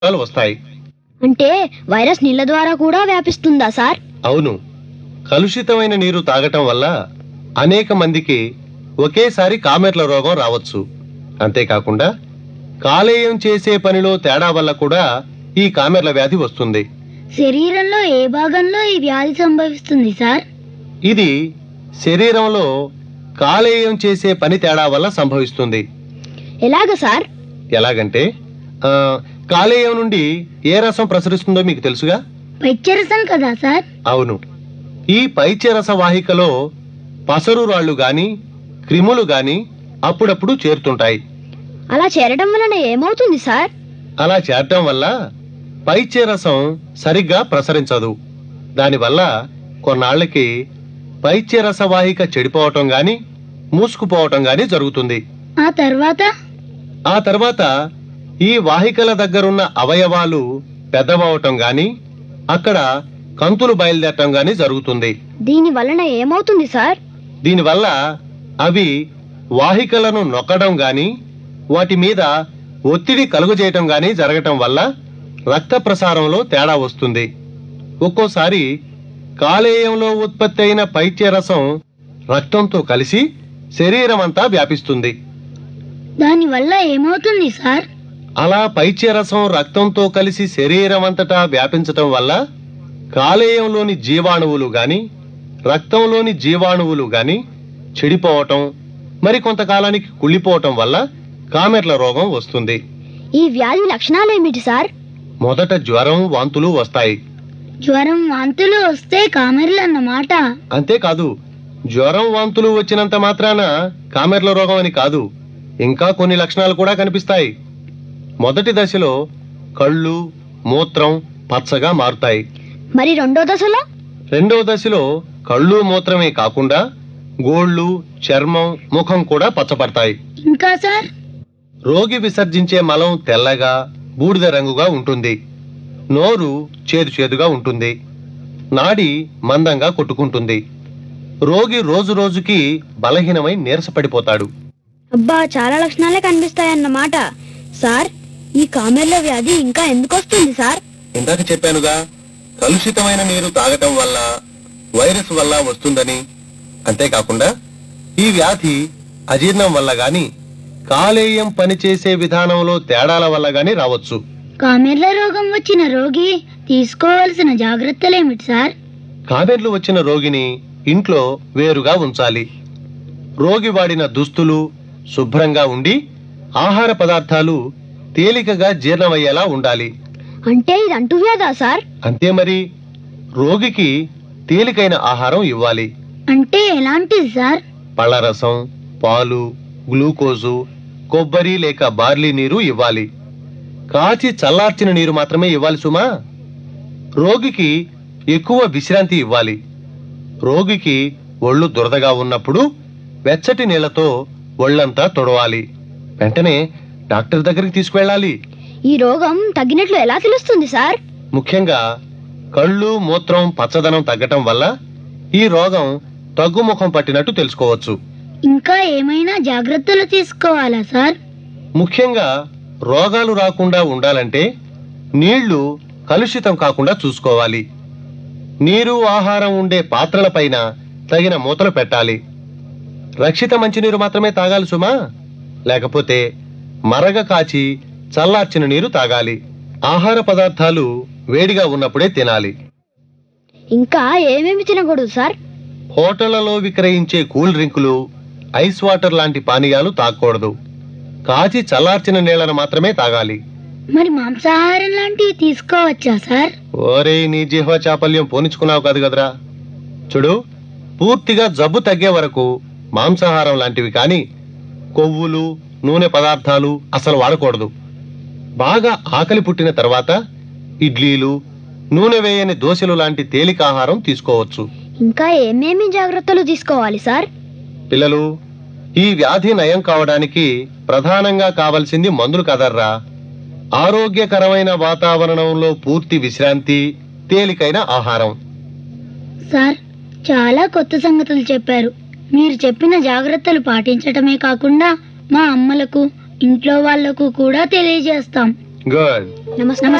రోగాలు వస్తాయి అంటే వైరస్ నీళ్ళ ద్వారా కూడా వ్యాపిస్తుందా సార్ అవును కలుషితమైన నీరు తాగటం వల్ల అనేక మందికి ఒకేసారి కామెర్ల రోగం రావచ్చు అంతేకాకుండా కాలేయం చేసే పనిలో తేడా వల్ల కూడా ఈ కామెర్ల వ్యాధి వస్తుంది శరీరంలో ఏ భాగంలో ఈ వ్యాధి సంభవిస్తుంది సార్ ఇది శరీరంలో కాలేయం చేసే పని తేడా వల్ల సంభవిస్తుంది ఎలాగ సార్ ఎలాగంటే ఆ, కాలేయం నుండి ఏ రసం ప్రసరిస్తుందో మీకు తెలుసుగా పైత్యరసం కదా సార్ అవును ఈ పైత్యరస వాహికలో పసరు రాళ్ళు గాని క్రిములు గాని అప్పుడప్పుడు చేరుతుంటాయి అలా చేరడం వలన ఏమవుతుంది సార్ అలా చేరటం వల్ల పైత్యరసం సరిగ్గా ప్రసరించదు దానివల్ల కొన్నాళ్ళకి పైత్యరస వాహిక చెడిపోవటం గాని మూసుకుపోవటం గాని జరుగుతుంది ఆ తర్వాత ఆ తర్వాత ఈ వాహికల దగ్గరున్న అవయవాలు పెద్దవవటం గాని అక్కడ కంతులు బయలుదేరటం గాని జరుగుతుంది దీని వలన ఏమవుతుంది సార్ దీనివల్ల అవి వాహికలను నొక్కడం గాని వాటి మీద ఒత్తిడి కలుగజేయటం గాని జరగటం వల్ల రక్త ప్రసారంలో తేడా వస్తుంది ఒక్కోసారి కాలేయంలో ఉత్పత్తి అయిన పైత్యరసం రక్తంతో కలిసి శరీరం అంతా వ్యాపిస్తుంది దాని వల్ల ఏమవుతుంది సార్ అలా పైత్యరసం రక్తంతో కలిసి శరీరం అంతటా వ్యాపించటం వల్ల కాలేయంలోని జీవాణువులు గాని రక్తంలోని జీవాణువులు గాని చెడిపోవటం మరి కొంతకాలానికి కుళ్ళిపోవటం వల్ల కామెర్ల రోగం వస్తుంది ఈ వ్యాధి లక్షణాలు ఏమిటి సార్ మొదట జ్వరం వాంతులు వస్తాయి జ్వరం వాంతులు వస్తే కామెర్లు అన్నమాట అంతేకాదు జ్వరం వాంతులు వచ్చినంత మాత్రాన కామెర్ల రోగం అని కాదు ఇంకా కొన్ని లక్షణాలు కూడా కనిపిస్తాయి మొదటి దశలో కళ్ళు మూత్రం పచ్చగా మారుతాయి మరి రెండో దశలో రెండవ దశలో కళ్ళు మూత్రమే కాకుండా గోళ్ళు చర్మం ముఖం కూడా పచ్చపడతాయి ఇంకా సార్ రోగి విసర్జించే మలం తెల్లగా బూడిద రంగుగా ఉంటుంది నోరు చేదు చేదుగా ఉంటుంది నాడి మందంగా కొట్టుకుంటుంది రోగి రోజు రోజుకి బలహీనమై నీరసపడిపోతాడు అబ్బా చాలా లక్షణాలే కనిపిస్తాయన్నమాట సార్ ఈ కామెర్ల వ్యాధి ఇంకా ఎందుకు వస్తుంది సార్ ఇందాక చెప్పానుగా కలుషితమైన నీరు తాగటం వల్ల వైరస్ వల్ల వస్తుందని అంతేకాకుండా ఈ వ్యాధి అజీర్ణం వల్ల గాని కాలేయం పనిచేసే విధానంలో తేడాల వల్ల గాని రావచ్చు కామెర్ల రోగం వచ్చిన రోగి తీసుకోవాల్సిన జాగ్రత్తలేమిటి సార్ కామెర్లు వచ్చిన రోగిని ఇంట్లో వేరుగా ఉంచాలి రోగి వాడిన దుస్తులు శుభ్రంగా ఉండి ఆహార పదార్థాలు తేలికగా జీర్ణమయ్యేలా ఉండాలి అంటే ఇది అంటువ్యాధా సార్ అంతే మరి రోగికి తేలికైన ఆహారం ఇవ్వాలి అంటే ఎలాంటిది సార్ పళ్ళరసం పాలు గ్లూకోజు కొబ్బరి లేక బార్లీ నీరు ఇవ్వాలి కాచి చల్లార్చిన నీరు మాత్రమే ఇవ్వాలి సుమా రోగికి ఎక్కువ విశ్రాంతి ఇవ్వాలి రోగికి ఒళ్ళు దురదగా ఉన్నప్పుడు వెచ్చటి నీళ్లతో ఒళ్ళంతా తొడవాలి వెంటనే డాక్టర్ దగ్గరికి తీసుకువెళ్ళాలి ఈ రోగం తగ్గినట్లు ఎలా తెలుస్తుంది సార్ ముఖ్యంగా కళ్ళు మూత్రం పచ్చదనం తగ్గటం వల్ల ఈ రోగం తగ్గుముఖం పట్టినట్టు తెలుసుకోవచ్చు ఇంకా ఏమైనా జాగ్రత్తలు తీసుకోవాలా సార్ ముఖ్యంగా రోగాలు రాకుండా ఉండాలంటే నీళ్లు కలుషితం కాకుండా చూసుకోవాలి నీరు ఆహారం ఉండే పాత్రలపైన తగిన మూతలు పెట్టాలి రక్షిత మంచినీరు మాత్రమే తాగాలి సుమా లేకపోతే మరగ కాచి చల్లార్చిన నీరు తాగాలి ఆహార పదార్థాలు వేడిగా ఉన్నప్పుడే తినాలి ఇంకా ఏమేమి తినకూడదు సార్ హోటళ్లలో విక్రయించే కూల్ డ్రింకులు ఐస్ వాటర్ లాంటి పానీయాలు తాగకూడదు కాచి చల్లార్చిన నీళ్లను మాత్రమే తాగాలి మరి మాంసాహారం లాంటివి తీసుకోవచ్చా సార్ ఓరే నీ జిహ్వ చాపల్యం పోనిచ్చుకున్నావు కాదు కదరా చూడు పూర్తిగా జబ్బు తగ్గే వరకు మాంసాహారం లాంటివి కాని కొవ్వులు నూనె పదార్థాలు అసలు వాడకూడదు బాగా ఆకలి పుట్టిన తర్వాత ఇడ్లీలు నూనె వేయని దోశలు లాంటి తేలిక ఆహారం తీసుకోవచ్చు ఇంకా ఏమేమి జాగ్రత్తలు తీసుకోవాలి సార్ పిల్లలు ఈ వ్యాధి నయం కావడానికి ప్రధానంగా కావలసింది మందులు కదర్రా ఆరోగ్యకరమైన వాతావరణంలో పూర్తి విశ్రాంతి తేలికైన ఆహారం సార్ చాలా కొత్త సంగతులు చెప్పారు మీరు చెప్పిన జాగ్రత్తలు పాటించటమే కాకుండా మా అమ్మలకు ఇంట్లో వాళ్లకు కూడా తెలియజేస్తాం గుడ్ నమస్కారం